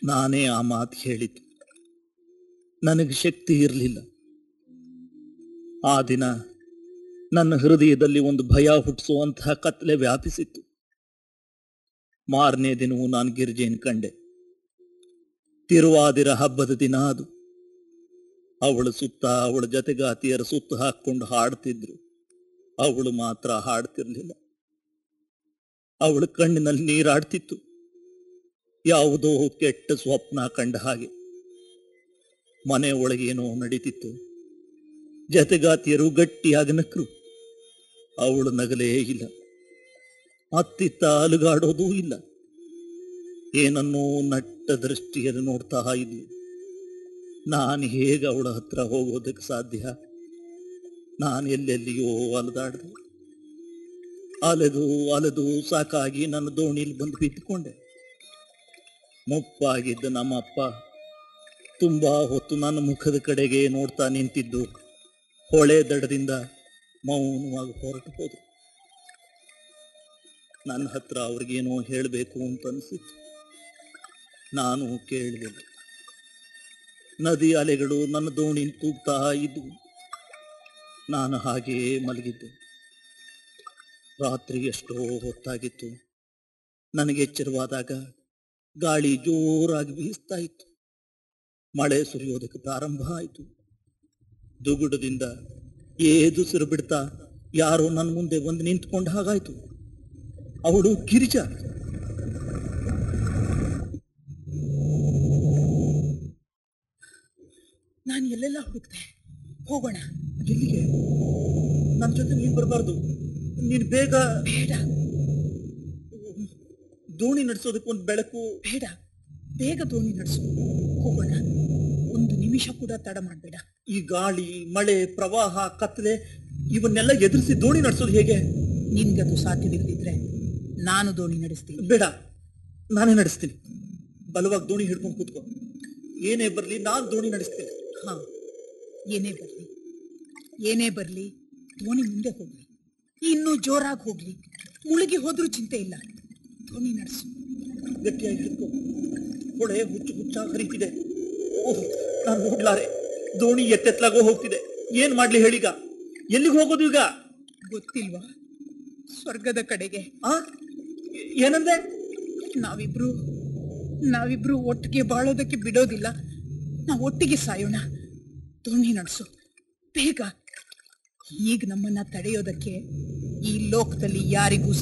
ನಾನೇ ಆ ಮಾತು ಹೇಳಿದ್ದು ನನಗೆ ಶಕ್ತಿ ಇರಲಿಲ್ಲ ಆ ದಿನ ನನ್ನ ಹೃದಯದಲ್ಲಿ ಒಂದು ಭಯ ಹುಟ್ಟಿಸುವಂತಹ ಕತ್ತಲೆ ವ್ಯಾಪಿಸಿತ್ತು ಮಾರನೇ ದಿನವೂ ನಾನು ಗಿರಿಜೆಯನ್ನು ಕಂಡೆ ತಿರುವಾದಿರ ಹಬ್ಬದ ದಿನ ಅದು ಅವಳು ಸುತ್ತ ಅವಳ ಜತೆಗಾತಿಯರ ಸುತ್ತ ಹಾಕೊಂಡು ಹಾಡ್ತಿದ್ರು ಅವಳು ಮಾತ್ರ ಹಾಡ್ತಿರ್ಲಿಲ್ಲ ಅವಳ ಕಣ್ಣಿನಲ್ಲಿ ನೀರಾಡ್ತಿತ್ತು ಯಾವುದೋ ಕೆಟ್ಟ ಸ್ವಪ್ನ ಕಂಡ ಹಾಗೆ ಮನೆ ಒಳಗೇನೋ ನಡೀತಿತ್ತು ಜತೆಗಾತಿಯರು ಗಟ್ಟಿಯಾಗಿ ನಕ್ರು ಅವಳು ನಗಲೇ ಇಲ್ಲ ಅತ್ತಿತ್ತ ಅಲುಗಾಡೋದೂ ಇಲ್ಲ ಏನನ್ನೋ ನಟ್ಟ ದೃಷ್ಟಿಯಲ್ಲಿ ನೋಡ್ತಾ ಇದ್ಲು ನಾನು ಹೇಗೆ ಅವಳ ಹತ್ರ ಹೋಗೋದಕ್ಕೆ ಸಾಧ್ಯ ನಾನು ಎಲ್ಲೆಲ್ಲಿಯೋ ಅಲೆದಾಡ್ದೆ ಅಲೆದು ಅಲೆದು ಸಾಕಾಗಿ ನನ್ನ ದೋಣಿಲಿ ಬಂದು ಬಿದ್ದುಕೊಂಡೆ ಮುಪ್ಪಾಗಿದ್ದ ನಮ್ಮಪ್ಪ ತುಂಬಾ ಹೊತ್ತು ನನ್ನ ಮುಖದ ಕಡೆಗೆ ನೋಡ್ತಾ ನಿಂತಿದ್ದು ಹೊಳೆ ದಡದಿಂದ ಮೌನವಾಗಿ ಹೊರಟು ಹೋದ್ರು ನನ್ನ ಹತ್ರ ಅವ್ರಿಗೇನೋ ಹೇಳಬೇಕು ಅಂತ ಅನಿಸಿತ್ತು ನಾನು ಕೇಳಲಿಲ್ಲ ನದಿ ಅಲೆಗಳು ನನ್ನ ದೋಣಿ ತೂಗ್ತಾ ಇದ್ವು ನಾನು ಹಾಗೆಯೇ ಮಲಗಿದ್ದೆ ರಾತ್ರಿ ಎಷ್ಟೋ ಹೊತ್ತಾಗಿತ್ತು ನನಗೆ ಎಚ್ಚರವಾದಾಗ ಗಾಳಿ ಜೋರಾಗಿ ಬೀಸ್ತಾ ಇತ್ತು ಮಳೆ ಸುರಿಯೋದಕ್ಕೆ ಪ್ರಾರಂಭ ಆಯಿತು ದುಗುಡದಿಂದ ಏದುಸಿರು ಬಿಡ್ತಾ ಯಾರೋ ನನ್ನ ಮುಂದೆ ಒಂದು ನಿಂತ್ಕೊಂಡ ಹಾಗಾಯ್ತು ಅವಳು ಗಿರಿಜಾ ನಾನು ಎಲ್ಲೆಲ್ಲ ಹುಡುಕ್ತೆ ಹೋಗೋಣ ಎಲ್ಲಿಗೆ ನನ್ನ ಜೊತೆ ನೀನ್ ಬರಬಾರ್ದು ನೀನು ಬೇಗ ಬೇಡ ದೋಣಿ ನಡೆಸೋದಕ್ಕೆ ಒಂದು ಬೆಳಕು ಬೇಡ ಬೇಗ ದೋಣಿ ನಡೆಸು ಹೋಗೋಣ ಒಂದು ನಿಮಿಷ ಕೂಡ ತಡ ಮಾಡಬೇಡ ಈ ಗಾಳಿ ಮಳೆ ಪ್ರವಾಹ ಕತ್ತಲೆ ಇವನ್ನೆಲ್ಲ ಎದುರಿಸಿ ದೋಣಿ ನಡೆಸೋದು ಹೇಗೆ ನಿನ್ಗದು ಸಾಧ್ಯವಿಲ್ಲದಿದ್ರೆ ನಾನು ದೋಣಿ ನಡೆಸ್ತೀನಿ ಬೇಡ ನಾನೇ ನಡೆಸ್ತೀನಿ ಬಲವಾಗಿ ದೋಣಿ ಹಿಡ್ಕೊಂಡು ಕೂತ್ಕೋ ಏನೇ ಬರಲಿ ನಾನು ದೋಣಿ ನಡೆಸ್ತೀನಿ ಹಾ ಏನೇ ಬರಲಿ ಏನೇ ಬರಲಿ ದೋಣಿ ಮುಂದೆ ಹೋಗ್ಲಿ ಇನ್ನೂ ಜೋರಾಗಿ ಹೋಗ್ಲಿ ಮುಳುಗಿ ಹೋದ್ರೂ ಚಿಂತೆ ಇಲ್ಲ ದೋಣಿ ನಡೆಸು ಗಟ್ಟಿಯಾಗಿ ಹಿಡ್ಕೋ ಹೊಳೆ ಹುಚ್ಚು ಹುಚ್ಚಾಗಿ ಹರಿತಿದೆ ಓಹ್ ನಾನು ಹೋಗ್ಲಾರೆ ದೋಣಿ ಎತ್ತೆತ್ಲಾಗೋ ಹೋಗ್ತಿದೆ ಏನ್ ಮಾಡ್ಲಿ ಹೇಳೀಗ ಎಲ್ಲಿಗೆ ಹೋಗೋದು ಈಗ ಗೊತ್ತಿಲ್ವಾ ಸ್ವರ್ಗದ ಕಡೆಗೆ ಆ ಏನಂದೆ ನಾವಿಬ್ರು ನಾವಿಬ್ರು ಒಟ್ಟಿಗೆ ಬಾಳೋದಕ್ಕೆ ಬಿಡೋದಿಲ್ಲ ನಾವು ಒಟ್ಟಿಗೆ ಸಾಯೋಣ ದೋಣಿ ನಡೆಸು ಬೇಗ ಈಗ ನಮ್ಮನ್ನ ತಡೆಯೋದಕ್ಕೆ ಈ ಲೋಕದಲ್ಲಿ ಯಾರಿಗೂ